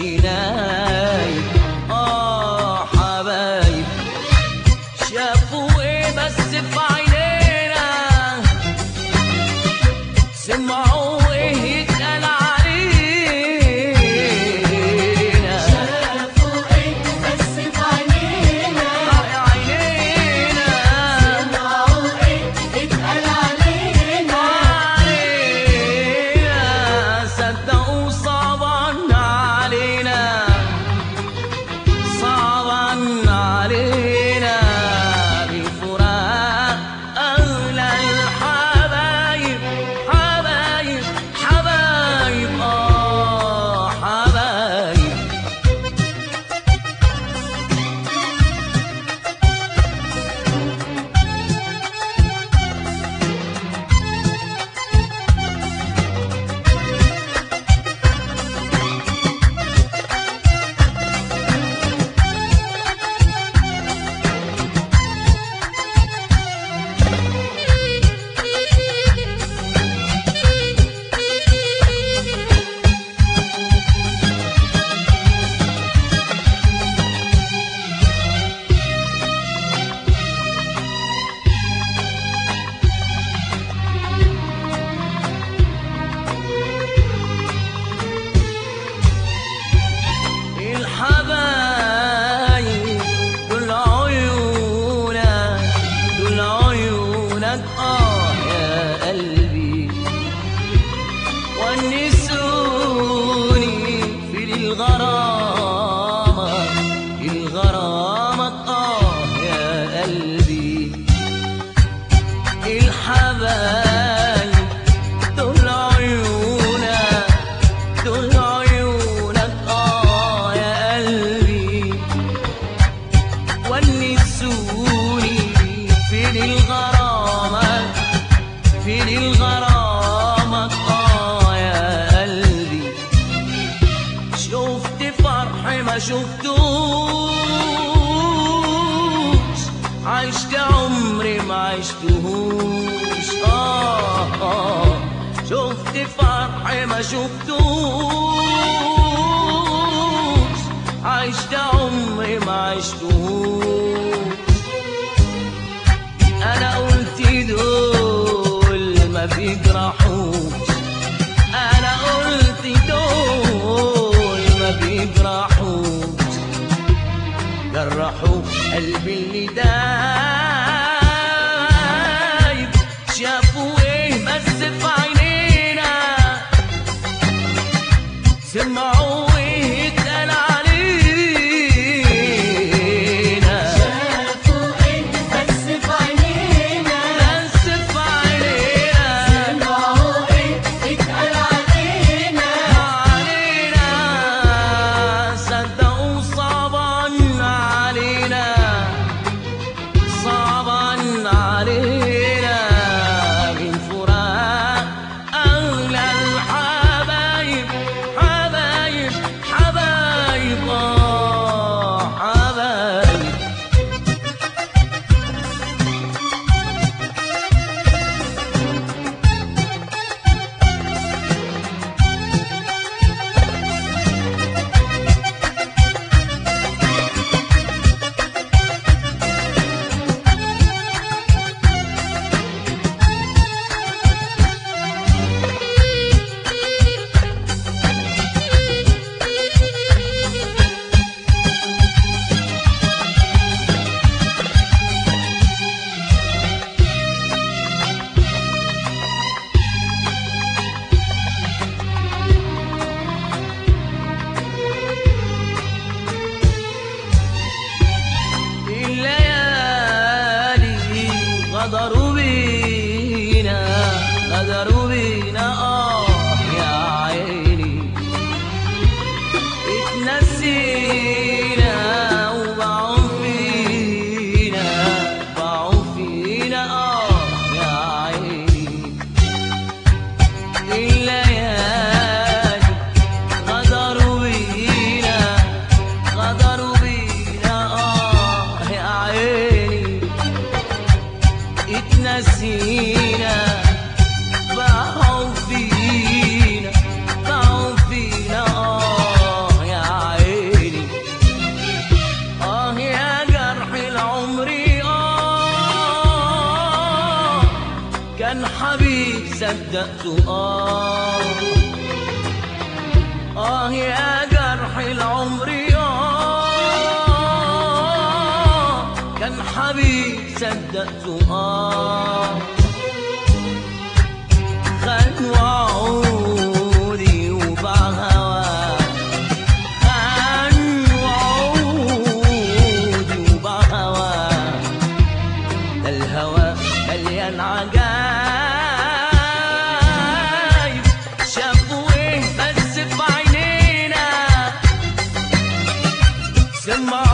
نايم اه حبايب شافوا ايه بس في عينينا سمعوا ايه يتقال علينا شافوا ايه بس في عينينا عينينا سمعوا ايه اتقال علينا علينا صدقوا صعبا علينا صعبا علينا بفراق أغلى الحبايب حبايب حبايب آه حبايب الحبايب دول عيونك دول عيونك اه يا قلبي ونسوني في الغرامة الغرامة اه يا قلبي الحبايب دول عيونك دول عيونك اه يا قلبي ونسوني في الغرامة في الغرامة اه يا قلبي شفت فرح ما شفتوش عشت عمري ما عشتهوش آه, آه شفت فرح ما شفتوش عشت عمري ما عشتهوش انا قلت دول ما بيجرحوش انا قلت دول ما بيجرحوش جرحوا قلبي اللي دايب شافوا ايه بس في عينينا سمعوا ايه اتقال علينا شافوا ايه بس في عينينا بس في عينينا سمعوا ايه اتقال علينا علينا صدقوا صعبا علينا صعبا علينا من فراق أغلى الحبايب حبايب حبايب آه حبايب الليالي غدروا بينا غدروا بينا اه يا عيني اتنسينا وباعوا فينا باعوا فينا اه يا عيني الليالي غدروا بينا غدروا بينا اه يا عيني اتنسينا باعوا فينا باعوا فينا اه يا صدقت آه آه يا جرح العمر آه كان حبيب صدقت آه خد وعودي وباع هواه خد وعودي وباع هواه ده الهوى مليان عجايب شافوا ايه بس في عينينا سمعوا